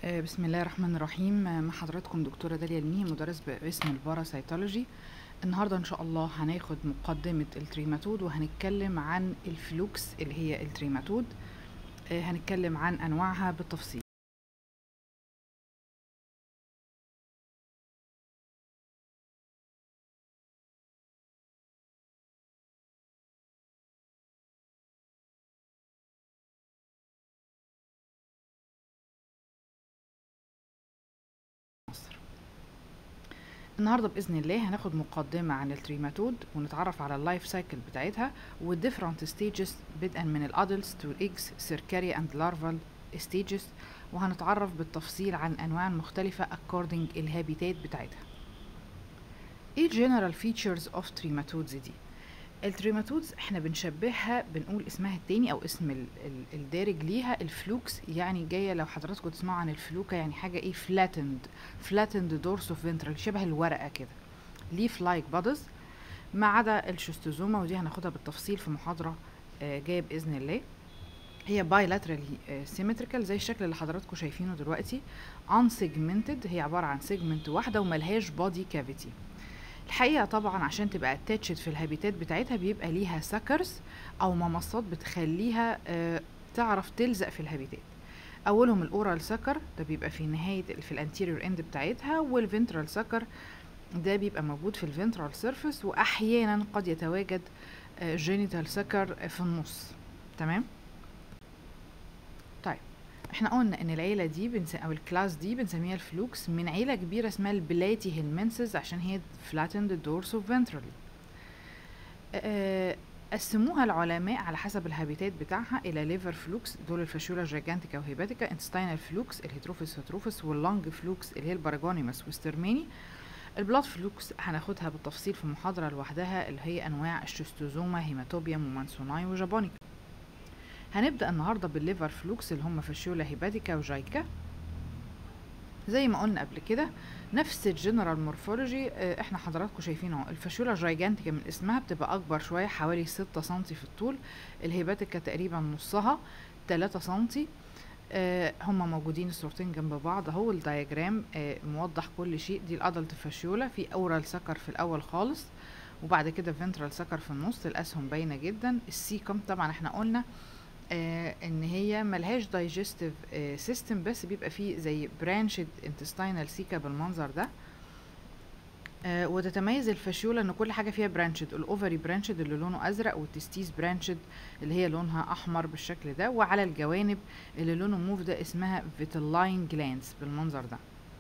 آه، بسم الله الرحمن الرحيم آه، مع حضراتكم دكتورة داليا الميهي مدرس باسم الباراسيتولوجي النهاردة إن شاء الله هناخد مقدمة التريماتود وهنتكلم عن الفلوكس اللي هي التريماتود آه، هنتكلم عن أنواعها بالتفصيل مصر النهارده باذن الله هناخد مقدمه عن التريماتود ونتعرف على اللايف سايكل بتاعتها والديفرنت ستيجز بدءا من الادلتس تو الايجز سيركاري اند لارفال ستيجز وهنتعرف بالتفصيل عن انواع مختلفه according الهابيتات بتاعتها ايه general features of trematodes دي التريماتودز احنا بنشبهها بنقول اسمها التاني او اسم ال ال الدارج ليها الفلوكس يعني جايه لو حضراتكم تسمعوا عن الفلوكه يعني حاجه ايه flattened flattened dorsal ventral شبه الورقه كده leaf like bodies ما عدا الشستوزوما ودي هناخدها بالتفصيل في محاضره آه، جايه باذن الله هي bilaterally آه، symmetrical زي الشكل اللي حضراتكم شايفينه دلوقتي unsegmented هي عباره عن segment واحده وملهاش body cavity الحقيقه طبعا عشان تبقى اتاتشد في الهابيتات بتاعتها بيبقى ليها سكرز او ممصات بتخليها آه، تعرف تلزق في الهابيتات اولهم الاورال سكر ده بيبقى في نهايه في الانتيريور اند بتاعتها والفنترال سكر ده بيبقى موجود في الفنترال سيرفيس واحيانا قد يتواجد جينيتال سكر في النص تمام طيب احنا قلنا ان العيله دي بنس... او الكلاس دي بنسميها الفلوكس من عيله كبيره اسمها البلاتي هيلمنسز عشان هي flattened dorsal ventrally آه، قسموها العلماء على حسب الهابيتات بتاعها الى ليفر فلوكس دول الفاشيولا جيجانتيكا وهيباتيكا انتستينال فلوكس الهيتروفيس هيتروفيس واللونج فلوكس اللي هي الباراجونيمس والسترميني البلاد فلوكس هناخدها بالتفصيل في محاضره لوحدها اللي هي انواع الشستوزوما هيماتوبيوم ومانسوناي وجابونيكا هنبدا النهارده بالليفر فلوكس اللي هم فاشيولا هيباتيكا وجايكا زي ما قلنا قبل كده نفس الجنرال مورفولوجي آه، احنا حضراتكم شايفينه اهو. الفاشيولا جايجانتيكا من اسمها بتبقى اكبر شويه حوالي 6 سم في الطول الهيباتيكا تقريبا نصها 3 سم آه هم موجودين الصورتين جنب بعض اهو الدياجرام آه موضح كل شيء دي الادلت فاشيولا في اورال سكر في الاول خالص وبعد كده فنترال سكر في النص الاسهم باينه جدا السيكم طبعا احنا قلنا آه ان هي ملهاش دايجستيف سيستم بس بيبقى فيه زي برانشد انتستينال سيكا بالمنظر ده آه وتتميز الفاشيولا ان كل حاجه فيها برانشد الاوفري برانشد اللي لونه ازرق والتستيس برانشد اللي هي لونها احمر بالشكل ده وعلى الجوانب اللي لونه موف ده اسمها فيتلاين جلانس بالمنظر ده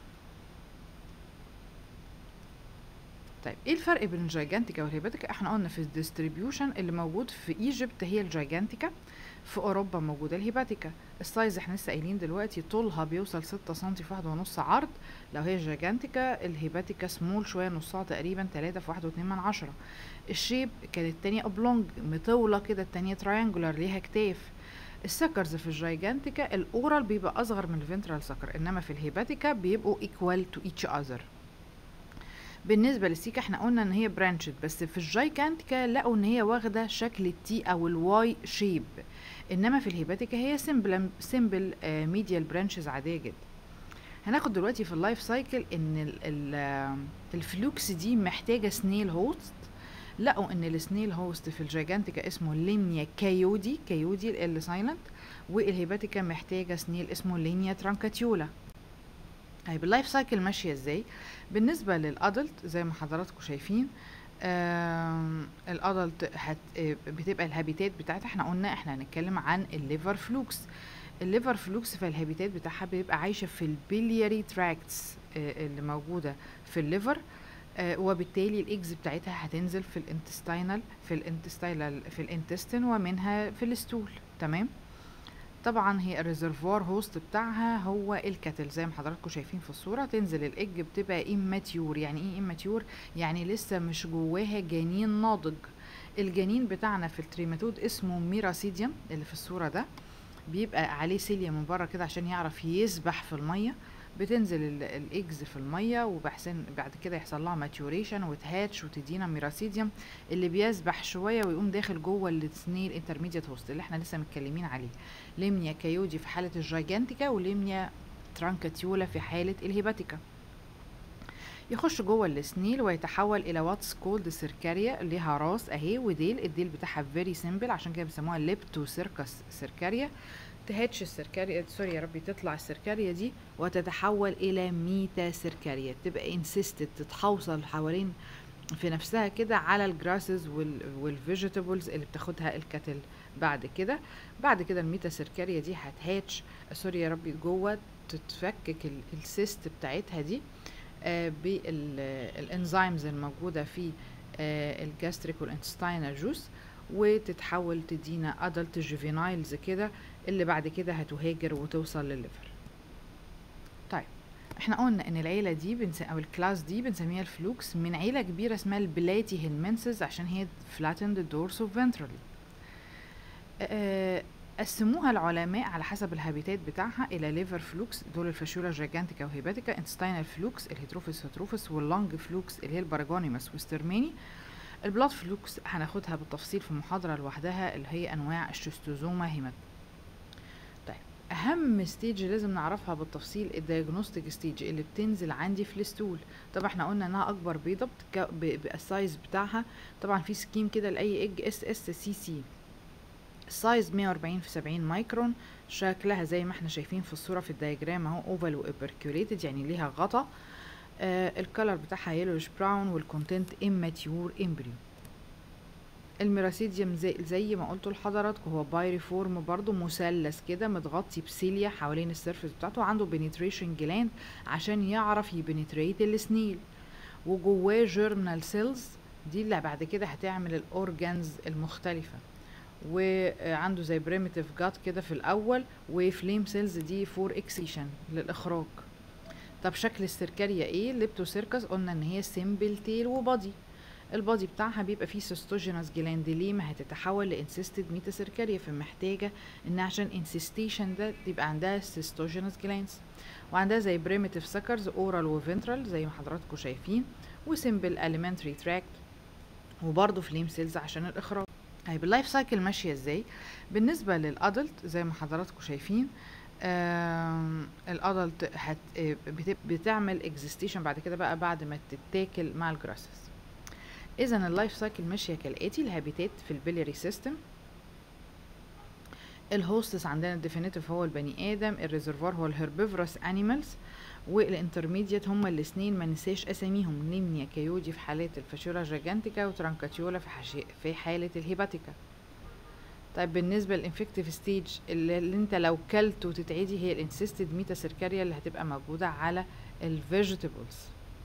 طيب ايه الفرق بين الجايجانتيكا والهيباتيكا احنا قلنا في الديستريبيوشن اللي موجود في ايجيبت هي الجايجانتيكا في اوروبا موجوده الهيباتيكا السايز احنا لسه قايلين دلوقتي طولها بيوصل 6 سم في واحد ونص عرض لو هي جايجانتيكا الهيباتيكا سمول شويه نصها تقريبا 3 في واحد واتنين من عشرة الشيب كانت التانية اوبلونج مطولة كده التانية تراينجولار ليها كتاف السكرز في الجايجانتيكا الاورال بيبقى اصغر من الفنترال سكر انما في الهيباتيكا بيبقوا equal to each other بالنسبة للسيكا احنا قلنا ان هي برانشد بس في الجايجانتيكا لقوا ان هي واخدة شكل التي او الواي شيب انما في الهيباتيكا هي سمبل سمبل ميديال برانشز عادية جدا هناخد دلوقتي في اللايف سايكل ان ال ال الفلوكس دي محتاجة سنيل هوست لقوا ان السنيل هوست في الجايجانتيكا اسمه لينيا كايودي كايودي ال سايلنت والهيباتيكا محتاجة سنيل اسمه لينيا ترانكاتيولا طيب اللايف سايكل ماشيه ازاي بالنسبه للادلت زي ما حضراتكم شايفين آم، الادلت هت آه، بتبقى الهابيتات بتاعتها احنا قلنا احنا هنتكلم عن الليفر فلوكس الليفر فلوكس في الهابيتات بتاعها بيبقى عايشه في البلياري تراكتس اللي موجوده في الليفر آه، وبالتالي الاكز بتاعتها هتنزل في الانتستينال في الانتستينال في الانتستين ومنها في الستول تمام طبعا هي الريزرفوار هوست بتاعها هو الكتل زي ما حضراتكم شايفين في الصوره تنزل الاج بتبقى اماتيور يعني ايه اماتيور يعني لسه مش جواها جنين ناضج الجنين بتاعنا في التريماتود اسمه ميراسيديوم اللي في الصوره ده بيبقى عليه سيليا من بره كده عشان يعرف يسبح في الميه بتنزل ال- الايجز في الميه وبحسن بعد كده يحصل لها ماتيوريشن وتهاتش وتدينا ميراسيديوم اللي بيسبح شويه ويقوم داخل جوه السنيل انترميديت هوست اللي احنا لسه متكلمين عليه ليمنيا كايودي في حاله الجايجانتيكا وليمنيا الترانكاتيولا في حالة الهيباتيكا يخش جوه السنيل ويتحول الى واتس كولد سيركاريا ليها راس اهي وديل الديل بتاعها فيري سيمبل عشان كده بيسموها ليبتو سيركس سيركاريا تهاتش السيركاريا سوري يا ربي تطلع السيركاريا دي وتتحول الى ميتا سيركاريا تبقى انسيستد تتحوصل حوالين في نفسها كده على الجراسز والفيجيتابلز اللي بتاخدها الكتل بعد كده بعد كده الميتا سيركاريا دي هتهاتش سوري يا ربي جوه تتفكك السيست بتاعتها دي آه بالانزيمز الموجوده في آه الجاستريك والانتستينال جوس وتتحول تدينا ادلت جوفينايلز كده اللي بعد كده هتهاجر وتوصل للليفر طيب احنا قلنا ان العيله دي بنس... او الكلاس دي بنسميها الفلوكس من عيله كبيره اسمها البلاتي هيلمنسز عشان هي flattened dorsal ventrally أه قسموها العلماء على حسب الهابيتات بتاعها الى ليفر فلوكس دول الفاشيولا جيجانتيكا وهيباتيكا انتستينال فلوكس الهيتروفيس هيتروفيس واللونج فلوكس اللي هي الباراجونيمس والسترماني البلاد فلوكس هناخدها بالتفصيل في محاضره لوحدها اللي هي انواع الشستوزوما هيمات طيب اهم ستيج لازم نعرفها بالتفصيل الدياجنوستيك ستيج اللي بتنزل عندي في الستول طبعا احنا قلنا انها اكبر بيضه بتك... ب... بالسايز بتاعها طبعا في سكيم كده لاي اج اس اس سي سي السايز 140 في 70 مايكرون شكلها زي ما احنا شايفين في الصوره في الدياجرام اهو اوفال وابركيوليتد يعني ليها غطا آه الكلر بتاعها يلوش براون والكونتنت اماتيور امبريو الميراسيديوم زي, زي ما قلت لحضراتكم هو بايريفورم برضو مثلث كده متغطي بسيليا حوالين السيرفس بتاعته عنده بنتريشن جلاند عشان يعرف يبنتريت السنيل وجواه جيرمنال سيلز دي اللي بعد كده هتعمل الاورجانز المختلفه وعنده زي بريميتيف جات كده في الاول وفليم سيلز دي فور اكسيشن للاخراج طب شكل السيركاريا ايه ليبتوسيركس قلنا ان هي سيمبل تيل وبادي البادي بتاعها بيبقى فيه سيستوجينوس جلاند ليه ما هتتحول لانسيستد ميتا سيركاريا فمحتاجه ان عشان انسيستيشن ده يبقى عندها سيستوجينوس جلاندز وعندها زي بريميتيف سكرز اورال وفنترال زي ما حضراتكم شايفين وسيمبل اليمنتري تراكت وبرضه فليم سيلز عشان الاخراج طيب اللايف سايكل ماشيه ازاي بالنسبه للادلت زي ما حضراتكم شايفين الادلت هت بتعمل اكزيستيشن بعد كده بقى بعد ما تتاكل مع الجراسس اذا اللايف سايكل ماشيه كالاتي الهابيتات في البيليري سيستم الهوستس عندنا الديفينيتيف هو البني ادم الريزرفوار هو الهربيفروس انيمالز والانترميديت هما الاثنين ما نساش اساميهم نيمنيا كيودي في حالات الفاشيولا جيجانتيكا وترانكاتيولا في, حشي في حاله الهيباتيكا طيب بالنسبه للانفكتيف ستيج اللي, اللي انت لو كلت وتتعدي هي الانسيستد ميتا سيركاريا اللي هتبقى موجوده على الفيجيتابلز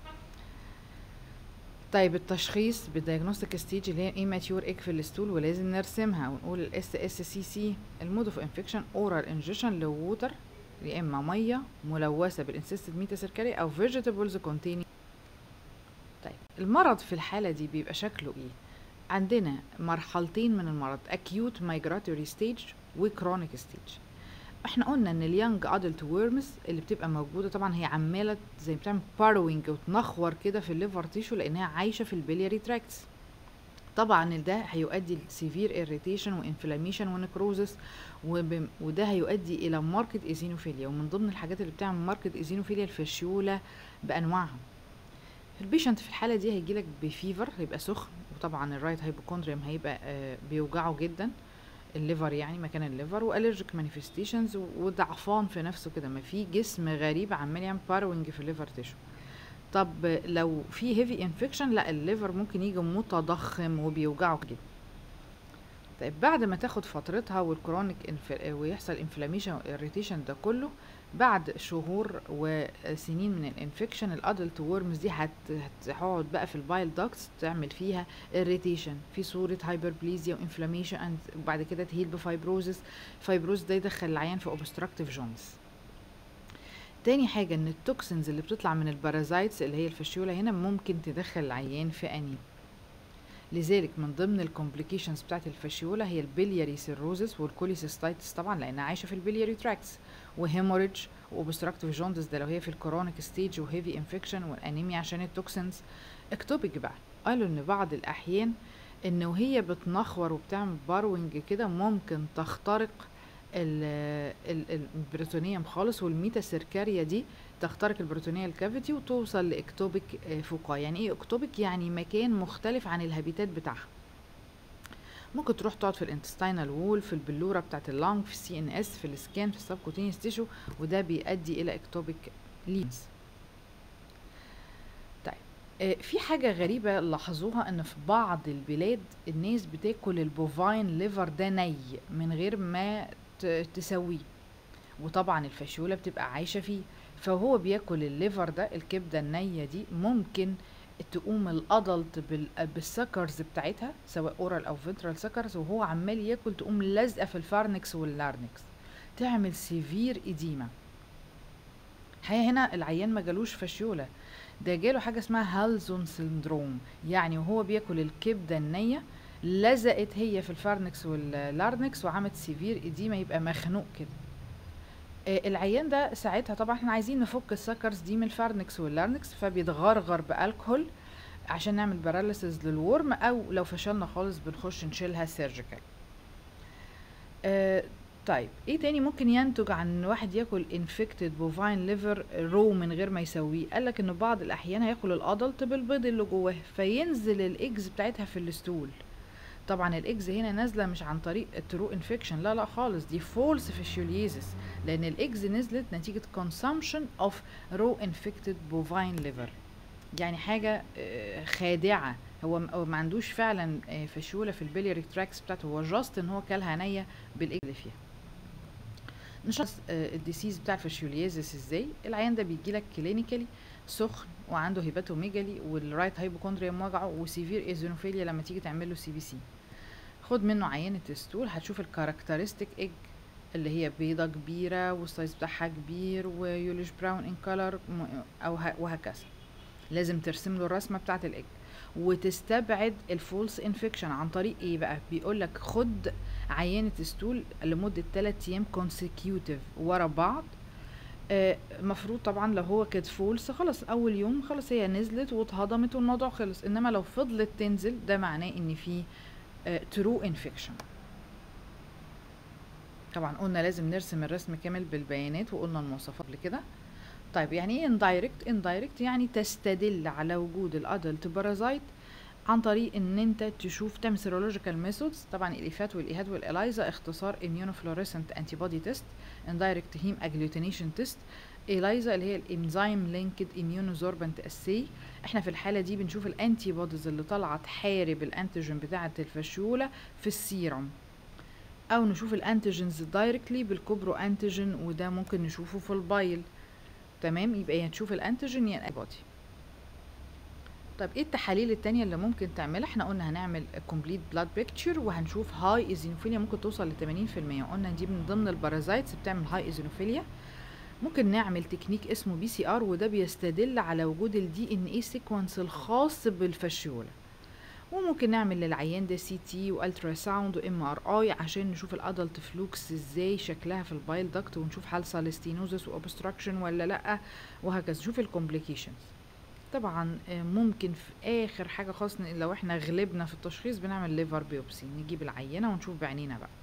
طيب التشخيص بالديagnostic ستيج اللي هي ايماتيور ايج في الستول ولازم نرسمها ونقول الاس اس سي سي المود اوف انفكشن اورال انجكشن لووتر يا اما ميه ملوثه بالانسيستد ميتا سيركاري او فيجيتابلز كونتيني طيب المرض في الحاله دي بيبقى شكله ايه عندنا مرحلتين من المرض acute migratory stage وكرونيك ستيج احنا قلنا ان اليانج ادلت ويرمز اللي بتبقى موجوده طبعا هي عماله زي بتعمل باروينج وتنخور كده في الليفر تيشو لانها عايشه في البلياري تراكتس طبعا ده هيؤدي لسيفير اريتيشن وانفلاميشن ونكروزس وده هيؤدي الى ماركت ايزينوفيليا ومن ضمن الحاجات اللي بتعمل ماركت ايزينوفيليا الفشيوله بانواعها البيشنت في الحاله دي هيجيلك بفيفر هيبقى سخن وطبعا الرايت هايبوكوندريم هيبقى آه بيوجعه جدا الليفر يعني مكان الليفر والرجيك مانيفستيشنز وضعفان في نفسه كده ما في جسم غريب عمال يعمل باروينج في الليفر تيشو طب لو في هيفي انفكشن لا الليفر ممكن يجي متضخم وبيوجعه جدا طيب بعد ما تاخد فترتها والكرونيك انف... ويحصل انفلاميشن واريتيشن ده كله بعد شهور وسنين من الانفكشن الادلت وورمز دي هت... هتقعد بقى في البايل داكتس تعمل فيها اريتيشن في صوره هايبربليزيا وانفلاميشن وبعد كده تهيل بفايبروزس فايبروز ده يدخل العيان في اوبستراكتيف جونز تاني حاجة ان التوكسينز اللي بتطلع من البارازايتس اللي هي الفشيولة هنا ممكن تدخل العيان في انيميا لذلك من ضمن الكومبليكيشنز بتاعت الفاشيولا هي البلياري سيروزس والكوليسيستايتس طبعا لانها عايشه في البلياري تراكتس وهيموريدج واوبستراكتيف جوندس ده لو هي في الكورونيك ستيج وهيفي انفكشن والانيميا عشان التوكسينز اكتوبيك بقى قالوا ان بعض الاحيان ان وهي بتنخور وبتعمل باروينج كده ممكن تخترق ال- ال- البروتونيوم خالص والميتا سيركاريا دي تخترق البروتونيال كافيتي وتوصل لاكتوبيك آه، فوقا يعني ايه اكتوبيك يعني مكان مختلف عن الهابيتات بتاعها ممكن تروح تقعد في الانتستينال وول في البلوره بتاعت اللانج في السي ان اس في السكان في السبكوتينيوس تيشو وده بيؤدي الى اكتوبيك لينز طيب آه، في حاجة غريبة لاحظوها ان في بعض البلاد الناس بتاكل البوفاين ليفر ده ني من غير ما ت- تسويه وطبعا الفاشيولا بتبقى عايشة فيه فهو بياكل الليفر ده الكبدة النية دي ممكن تقوم الادلت بال- بالسكرز بتاعتها سواء اورال او فينترال سكرز وهو عمال ياكل تقوم لازقه في الفارنكس واللارنكس تعمل سيفير اديما الحقيقه هنا العيان ما جالوش فاشيولا ده جاله حاجه اسمها هالزون سيندروم يعني وهو بياكل الكبده النيه لزقت هي في الفارنكس واللارنكس وعملت سيفير اديما يبقى مخنوق كده آه، العيان ده ساعتها طبعا احنا عايزين نفك السكرز دي من الفارنكس واللارنكس فبيتغرغر بالكحول عشان نعمل باراليسيس للورم او لو فشلنا خالص بنخش نشيلها سيرجيكال آه طيب ايه تاني ممكن ينتج عن ان واحد ياكل انفكتد بوفاين ليفر رو من غير ما يسويه قالك ان بعض الاحيان هياكل الادلت بالبيض اللي جواه فينزل الايجز بتاعتها في الستول طبعا الايجز هنا نازله مش عن طريق الترو انفكشن لا لا خالص دي فولس فيشيوليزيس لان الايجز نزلت نتيجه consumption of raw infected bovine liver يعني حاجه آه، خادعه هو م- هو ما عندوش فعلا آه، فشوله في البيلياري تراكس بتاعته هو جاست ان هو كلها نيه بالايجز اللي فيها نشخص آه، الديسيز بتاع الفاشيوليزيس ازاي العيان ده بيجي لك كلينيكالي سخن وعنده هيباتوميجالي والرايت هايبوكوندريا موجعه وسيفير ايزونوفيليا لما تيجي تعمل له سي بي سي خد منه عينه الستول هتشوف الكاركترستيك ايج اللي هي بيضة كبيرة والسايز بتاعها كبير ويوليش براون ان كولر او ه- وهكذا لازم ترسم له الرسمة بتاعة الايج وتستبعد الفولس انفكشن عن طريق ايه بقى بيقول لك خد عينة ستول لمدة 3 ايام كونسيكيوتيف ورا بعض آه، مفروض طبعا لو هو كانت فولس خلاص اول يوم خلاص هي نزلت واتهضمت والموضوع خلص انما لو فضلت تنزل ده معناه ان في ترو انفكشن طبعا قلنا لازم نرسم الرسم كامل بالبيانات وقلنا المواصفات قبل كده طيب يعني ايه اندايركت اندايركت يعني تستدل على وجود الادلت بارازايت عن طريق ان انت تشوف تعمل سيرولوجيكال ميثودز طبعا الايفات والايهاد والاليزا اختصار immunofluorescent انتي بودي تيست اندايركت هيم اجلوتينيشن تيست اليزا اللي هي الانزيم لينكد اميونوزوربنت اسي احنا في الحاله دي بنشوف الانتي بوديز اللي طالعه تحارب الانتيجين بتاعه الفشوله في السيرم او نشوف الانتيجينز دايركتلي بالكوبرو انتيجين وده ممكن نشوفه في البايل تمام يبقى يا تشوف الانتيجين يا الانتي طيب ايه التحاليل التانية اللي ممكن تعملها احنا قلنا هنعمل كومبليت بلاد بيكتشر وهنشوف هاي ايزينوفيليا ممكن توصل ل 80% قلنا دي من ضمن البارازايتس بتعمل هاي ايزينوفيليا ممكن نعمل تكنيك اسمه بي سي ار وده بيستدل على وجود الدي ان اي سيكونس الخاص بالفشوله وممكن نعمل للعيان ده سي تي والترا ساوند وام ار اي عشان نشوف الادلت فلوكس ازاي شكلها في البايل داكت ونشوف هل سالستينوزس واوبستراكشن ولا لا وهكذا نشوف الكومبليكيشنز طبعا آه، ممكن في اخر حاجه خالص ن- لو احنا غلبنا في التشخيص بنعمل ليفر بيوبسي نجيب العينه ونشوف بعينينا بقى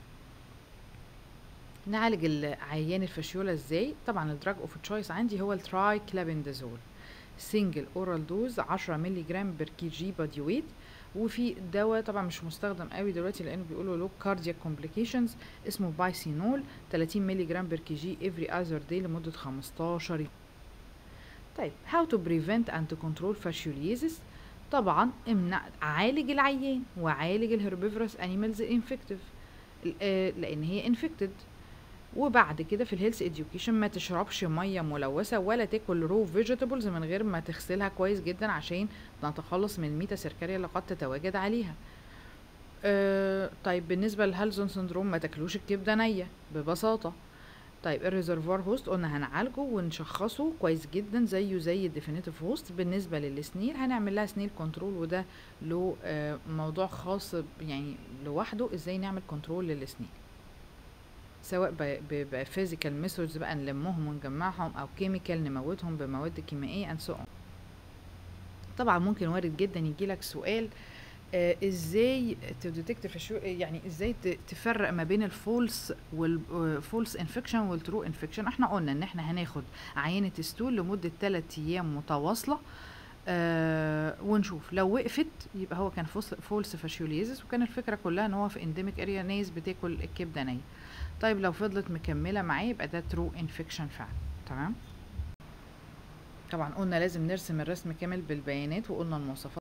نعالج العيان الفاشيولا ازاي طبعا الدراج اوف تشويس عندي هو التراي كلابندازول سنجل اورال دوز 10 مللي جرام بير كي جي بادي ويت وفي دواء طبعا مش مستخدم قوي دلوقتي لانه بيقولوا له كاردياك كومبليكيشنز اسمه بايسينول 30 مللي جرام بير كي جي افري اذر داي لمده 15 يوم طيب how to prevent and to control fascioliosis طبعا امنع عالج العيان وعالج الهربيفروس انيمالز انفكتيف لان هي انفكتد وبعد كده في الهيلث اديوكيشن ما تشربش ميه ملوثه ولا تاكل رو فيجيتابلز من غير ما تغسلها كويس جدا عشان نتخلص من الميتا سيركاريا اللي قد تتواجد عليها أه طيب بالنسبه للهالزون سندروم ما تاكلوش الكبده نيه ببساطه طيب الريزرفوار هوست قلنا هنعالجه ونشخصه كويس جدا زيه زي الديفينيتيف هوست بالنسبه للسنيل هنعمل لها سنيل كنترول وده له آه، موضوع خاص ب- يعني لوحده ازاي نعمل كنترول للسنيل سواء بفيزيكال ميثودز بقى نلمهم ونجمعهم او كيميكال نموتهم بمواد كيميائيه and so on طبعا ممكن وارد جدا يجيلك سؤال آه ازاي تديتكت فاشيو يعني ازاي ت- تفرق ما بين الفولس والفولس انفكشن والترو انفكشن احنا قلنا ان احنا هناخد عينه ستول لمده 3 ايام متواصله آه ونشوف لو وقفت يبقى هو كان فولس فاشيوليزس وكان الفكره كلها ان هو في انديميك اريا ناس بتاكل الكبده نيه طيب لو فضلت مكمله معاه يبقى ده ترو انفكشن فعلا تمام طبعا قلنا لازم نرسم الرسم كامل بالبيانات وقلنا المواصفات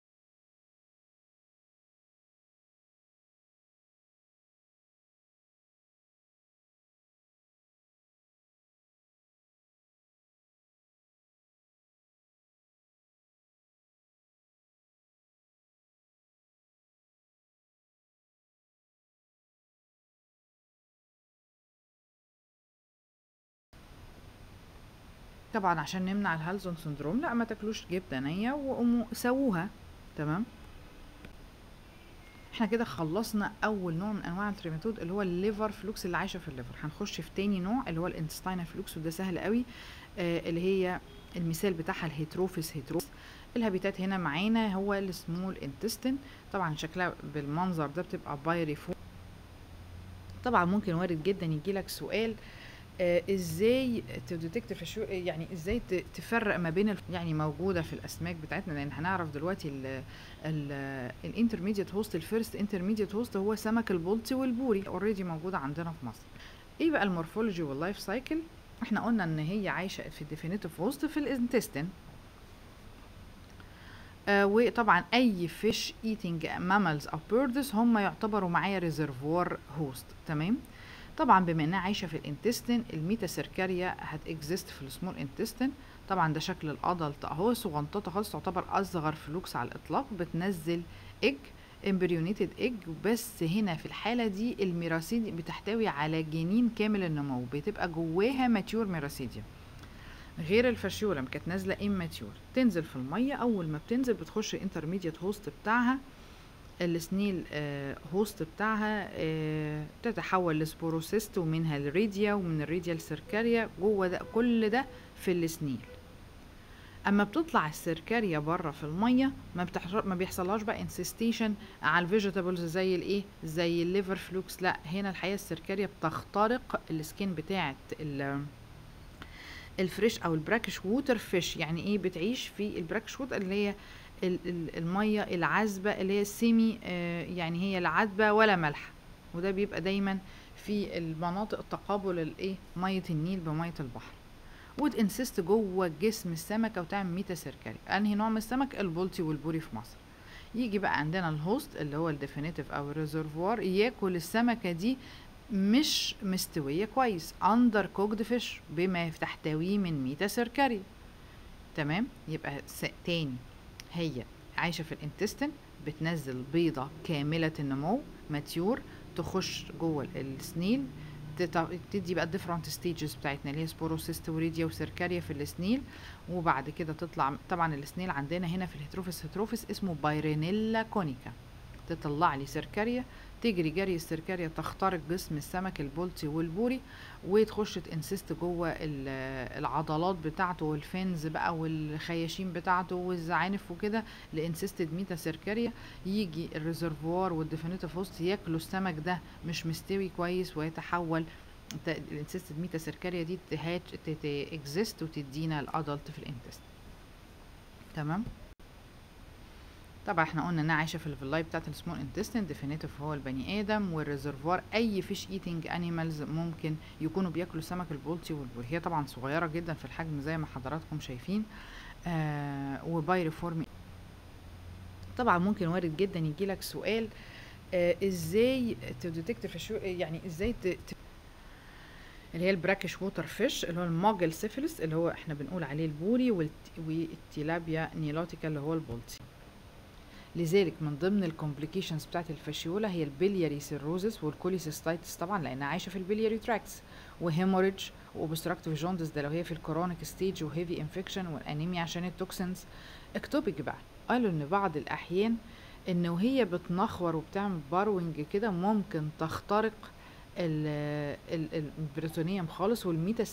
طبعا عشان نمنع الهالزون سندروم لا ما تاكلوش جبنه نيه وقوموا سووها تمام احنا كده خلصنا اول نوع من انواع التريماتود اللي هو الليفر فلوكس اللي عايشه في الليفر هنخش في تاني نوع اللي هو الانتستينال فلوكس وده سهل قوي آه اللي هي المثال بتاعها الهيتروفيس هيتروفيس الهابيتات هنا معانا هو السمول انتستين طبعا شكلها بالمنظر ده بتبقى بايريفو طبعا ممكن وارد جدا يجيلك سؤال آه ازاي تديتكت في شو يعني ازاي ت- تفرق ما بين الف... يعني موجوده في الاسماك بتاعتنا لان هنعرف دلوقتي ال ال الانترميديت هوست الفيرست انترميديت هوست هو سمك البلطي والبوري اوريدي موجوده عندنا في مصر ايه بقى المورفولوجي واللايف سايكل احنا قلنا ان هي عايشه في الديفينيتيف هوست في الانتستين آه وطبعا اي فيش ايتنج مامالز او بيردز هم يعتبروا معايا ريزرفوار هوست تمام طبعا بما انها عايشه في الانتستين الميتا سيركاريا هتكزيست في السمول انتستين طبعا ده شكل الادلت اهو صغنططه خالص تعتبر اصغر فلوكس على الاطلاق بتنزل ايج امبريونيتد ايج بس هنا في الحاله دي الميراسيديوم بتحتوي على جنين كامل النمو بتبقى جواها ماتيور ميراسيديوم غير الفاشيولا لما كانت نازله اماتيور تنزل في الميه اول ما بتنزل بتخش الانترميديت هوست بتاعها السنيل آه هوست بتاعها آه تتحول لسبوروسيست ومنها الريديا ومن الريديا السيركاريا جوه ده كل ده في السنيل اما بتطلع السيركاريا بره في الميه ما بتحر... ما بيحصلهاش بقى انسستيشن على الفيجيتابلز زي الايه زي الليفر فلوكس لا هنا الحقيقه السيركاريا بتخترق السكين بتاعه ال... الفريش او البراكش ووتر فيش يعني ايه بتعيش في البراكش ووتر اللي هي الميه العذبه اللي هي السيمي آه يعني هي لا عذبه ولا مالحه وده بيبقى دايما في المناطق تقابل الايه ميه النيل بميه البحر وتنسست جوه جسم السمكه وتعمل ميتا سيركاري انهي نوع من السمك البلطي والبوري في مصر يجي بقى عندنا الهوست اللي هو الديفينيتيف او الريزرفوار ياكل السمكه دي مش مستويه كويس اندر كوكد فيش بما تحتويه من ميتا سيركاري تمام يبقى تاني هي عايشة في الانتستين بتنزل بيضة كاملة النمو ماتيور تخش جوه السنيل تدي بقى الديفرنت ستيجز بتاعتنا اللي هي سبوروسيست وريديا وسيركاريا في السنيل وبعد كده تطلع طبعا السنيل عندنا هنا في الهيتروفيس هيتروفيس اسمه بايرينيلا كونيكا تطلع لي سيركاريا تجري جري السيركاريا تخترق جسم السمك البلطي والبوري وتخش تنسست جوه العضلات بتاعته والفنز بقى والخياشيم بتاعته والزعانف وكده لانسستد ميتا سيركاريا يجي الريزرفوار والديفينيتيف هوست ياكلوا السمك ده مش مستوي كويس ويتحول الانسستد ميتا سيركاريا دي تهاج تكزيست وتدينا الادلت في الانتست تمام طبعا احنا قلنا انها عايشه في الفيلاي بتاعت السمول انتستين ديفينيتيف هو البني ادم والريزرفوار اي فيش ايتنج انيمالز ممكن يكونوا بياكلوا سمك البولتي والبور هي طبعا صغيره جدا في الحجم زي ما حضراتكم شايفين آه وبايريفورمي طبعا ممكن وارد جدا يجي لك سؤال آه ازاي تديتكت في شو يعني ازاي ت... اللي هي البراكش ووتر فيش اللي هو الماجل سيفيلس اللي هو احنا بنقول عليه البوري والتيلابيا نيلوتيكا اللي هو البولتي لذلك من ضمن الكومبليكيشنز بتاعت الفاشيولا هي البلياري سيروزس والكوليسيستايتس طبعا لانها عايشه في البلياري تراكتس وهيموريدج واوبستراكتيف جوندس ده لو هي في الكورونيك ستيج وهيفي انفكشن والانيميا عشان التوكسينز اكتوبيك بقى قالوا ان بعض الاحيان ان وهي بتنخور وبتعمل باروينج كده ممكن تخترق البريتونيوم خالص والميتا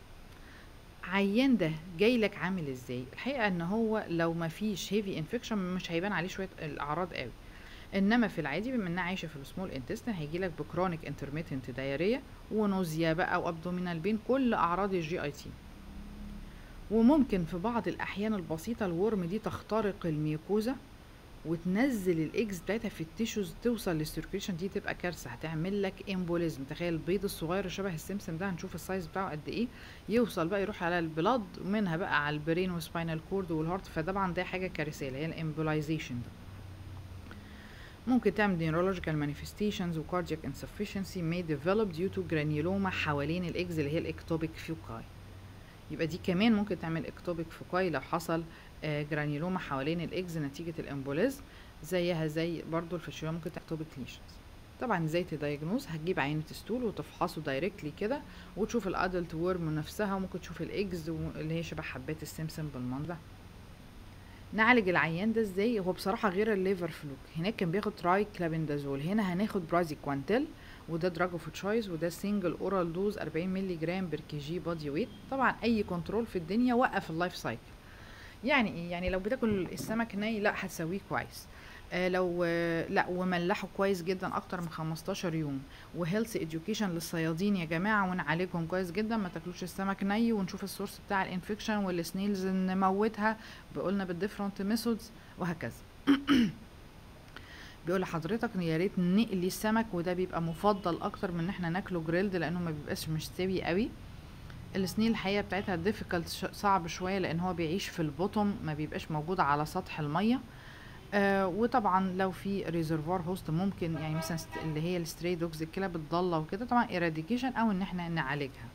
عيان ده جاي لك عامل ازاي الحقيقه ان هو لو ما فيش هيفي انفكشن مش هيبان عليه شويه الاعراض قوي انما في العادي بما انها عايشه في السمول انتستين هيجي لك بكرونيك انترميتنت دايريه ونوزيا بقى وابدومينال بين كل اعراض الجي اي تي وممكن في بعض الاحيان البسيطه الورم دي تخترق الميوكوزا وتنزل الاكس بتاعتها في التيشوز توصل للسيركيشن دي تبقى كارثه هتعمل لك امبوليزم تخيل البيض الصغير شبه السمسم ده هنشوف السايز بتاعه قد ايه يوصل بقى يروح على البلاد ومنها بقى على البرين والسباينال كورد والهارت فطبعا ده حاجه كارثيه اللي هي الامبولايزيشن ده ممكن تعمل neurological manifestations و cardiac insufficiency may develop due to granuloma حوالين الاكز اللي هي الاكتوبيك فيوكاي يبقى دي كمان ممكن تعمل اكتوبيك فيوكاي لو حصل جرانيلوما حوالين الاكز نتيجة الامبوليزم زيها زي برضو الفشيولا ممكن تكتوبيك ليشنز طبعا ازاي تدايجنوز هتجيب عينة ستول وتفحصه دايركتلي كده وتشوف الادلت ورم نفسها وممكن تشوف الاكز اللي هي شبه حبات السمسم بالمنظر ده نعالج العيان ده ازاي هو بصراحه غير الليفر فلوك هناك كان بياخد تراي كلابندازول هنا هناخد برازي كوانتيل وده دراج اوف تشويس وده سنجل اورال دوز 40 مللي جرام بير كي جي بادي ويت طبعا اي كنترول في الدنيا وقف اللايف سايكل يعني ايه يعني لو بتاكل السمك ني لا هتسويه كويس آه لو آه لا وملحه كويس جدا اكتر من 15 يوم وهيلث اديوكيشن للصيادين يا جماعه ونعالجهم كويس جدا ما تاكلوش السمك ني ونشوف السورس بتاع الانفكشن والسنيلز نموتها بقولنا بالديفرنت ميثودز وهكذا بيقول لحضرتك يا ريت نقلي السمك وده بيبقى مفضل اكتر من ان احنا ناكله جريلد لانه ما بيبقاش مستوي قوي السنين الحقيقه بتاعتها ديفيكالت صعب شويه لان هو بيعيش في البوتوم ما بيبقاش موجود على سطح الميه آه وطبعا لو في ريزرفوار هوست ممكن يعني مثلا اللي هي الستري دوجز الكلاب الضاله وكده طبعا ايراديكيشن او ان احنا نعالجها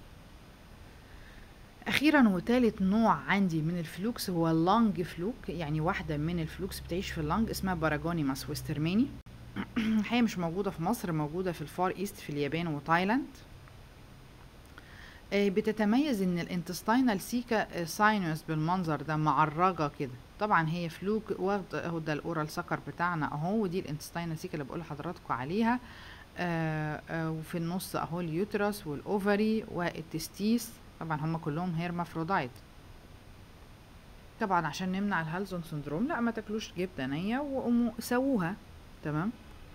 اخيرا وتالت نوع عندي من الفلوكس هو اللانج فلوك يعني واحده من الفلوكس بتعيش في اللانج اسمها باراجونيماس ويسترميني هي مش موجوده في مصر موجوده في الفار ايست في اليابان وتايلاند بتتميز ان الانتستينال سيكا ساينوس بالمنظر ده معرجه كده طبعا هي فلوك واخد اهو ده الاورال سكر بتاعنا اهو ودي الانتستينال سيكا اللي بقول لحضراتكم عليها آآ آآ وفي النص اهو اليوترس والاوفري والتستيس طبعا هم كلهم هيرمافرودايت طبعا عشان نمنع الهالزون سندروم لا ما تاكلوش جبنه نيه وسووها تمام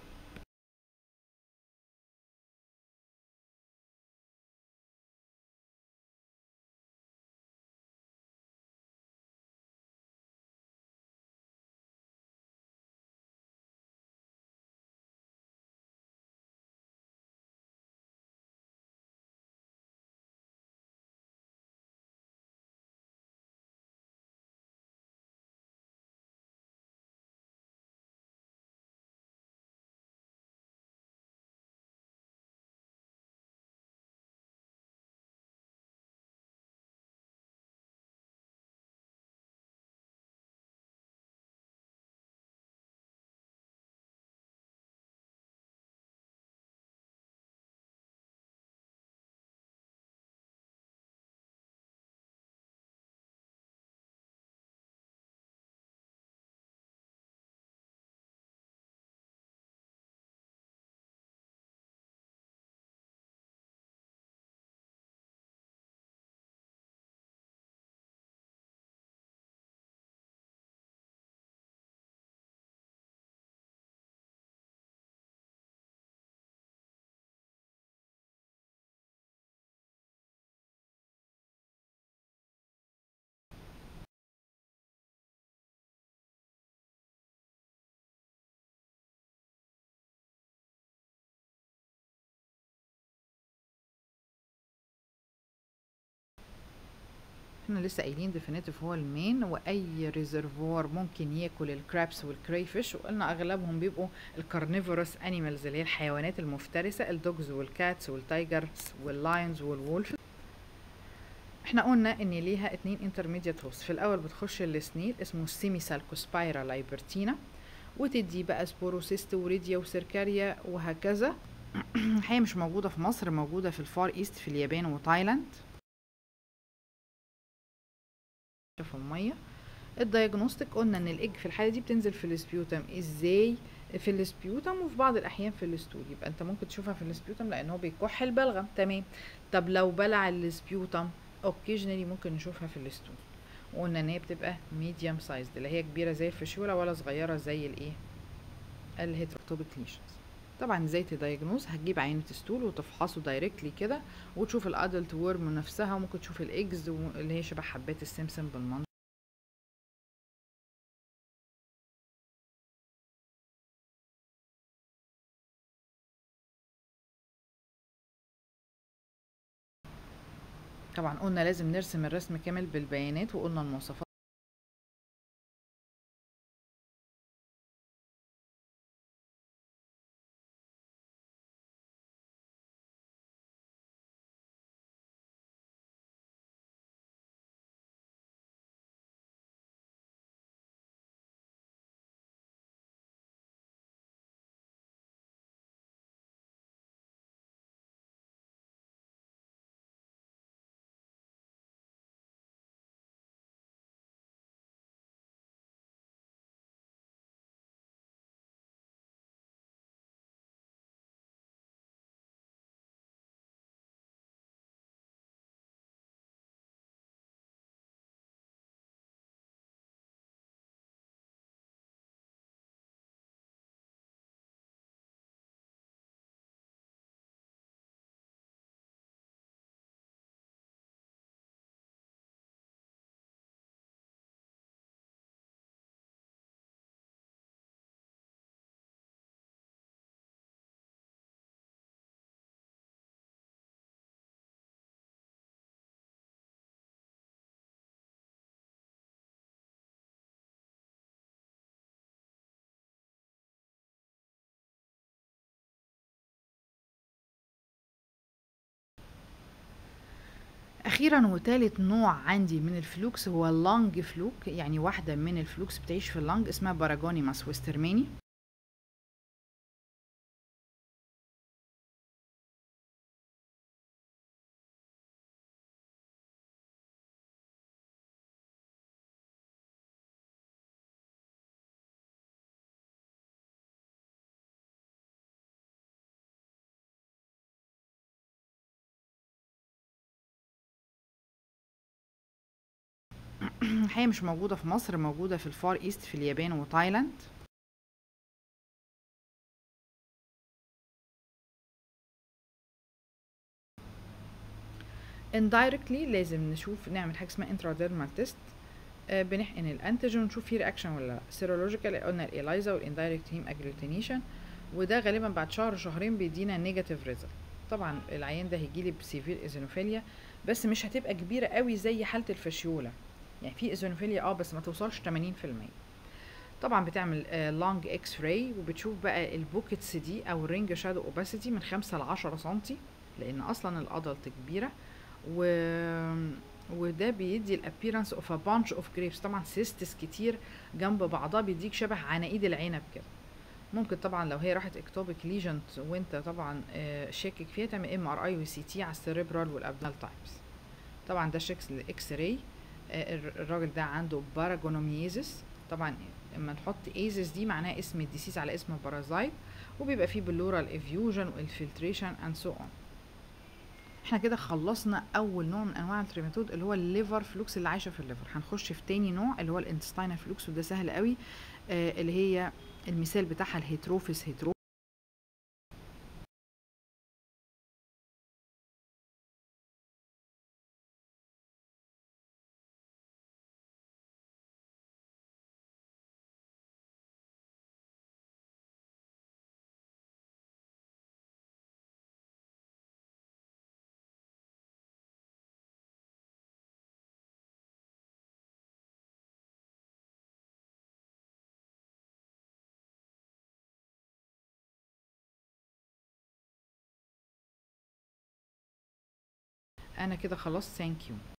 احنا لسه قايلين ديفينيتيف هو المين واي ريزرفوار ممكن ياكل الكرابس والكريفش وقلنا اغلبهم بيبقوا الكارنيفورس انيمالز اللي هي الحيوانات المفترسه الدوجز والكاتس والتايجرز واللاينز والولف احنا قلنا ان ليها اتنين انترميديت هوست في الاول بتخش السنيل اسمه سيميسالكوسبايرا لايبرتينا وتدي بقى سبوروسيست وريديا وسيركاريا وهكذا هي مش موجوده في مصر موجوده في الفار ايست في اليابان وتايلاند في الميه الدايجنوستيك قلنا ان الايج في الحاله دي بتنزل في السبيوتم ازاي في السبيوتم وفي بعض الاحيان في الستول يبقى انت ممكن تشوفها في السبيوتم لان هو بيكح البلغم تمام طب لو بلع السبيوتم اوكيجنالي ممكن نشوفها في الستول وقلنا ان هي بتبقى ميديوم سايز اللي هي كبيره زي الفشوله ولا صغيره زي الايه الهيتروكتوبيك ليشنز طبعا ازاي تدايجنوز هتجيب عينة ستول وتفحصه دايركتلي كده وتشوف الادلت ورم نفسها وممكن تشوف الايجز اللي هي شبه حبات السمسم بالمنظر طبعا قلنا لازم نرسم الرسم كامل بالبيانات وقلنا المواصفات اخيرا وتالت نوع عندي من الفلوكس هو اللانج فلوك يعني واحده من الفلوكس بتعيش في اللانج اسمها باراجونيماس ويسترماني هي مش موجودة في مصر موجودة في الفار ايست في اليابان وتايلاند indirectly لازم نشوف نعمل حاجة اسمها intradermal test آه بنحقن الانتيجين ونشوف فيه رياكشن ولا لا سيرولوجيكال قلنا الايلايزا والاندايركت هيم اجلوتينيشن وده غالبا بعد شهر شهرين بيدينا نيجاتيف ريزلت طبعا العيان ده هيجيلي بسيفير ايزينوفيليا بس مش هتبقى كبيرة قوي زي حالة الفاشيولا يعني في ايزونوفيليا اه بس ما توصلش 80% طبعا بتعمل لونج اكس راي وبتشوف بقى البوكيتس دي او الرينج شادو اوباسيتي من 5 ل 10 سم لان اصلا الادلت كبيره و وده بيدي الابيرنس اوف ا بانش اوف جريبس طبعا سيستس كتير جنب بعضها بيديك شبه عناقيد العنب كده ممكن طبعا لو هي راحت اكتوبيك ليجنت وانت طبعا شاكك فيها تعمل ام ار اي وسي تي على السيريبرال والابدال تايبس طبعا ده شكل الاكس راي الراجل ده عنده باراجونوميزس طبعا لما نحط ايزس دي معناها اسم الديسيز على اسم البارازايت وبيبقى فيه بلورال افيوجن والفلتريشن اند سو اون احنا كده خلصنا اول نوع من انواع التريماتود اللي هو الليفر فلوكس اللي عايشه في الليفر هنخش في تاني نوع اللي هو الانتستينال فلوكس وده سهل قوي آه اللي هي المثال بتاعها الهيتروفيس هيترو انا كده خلاص ثانك يو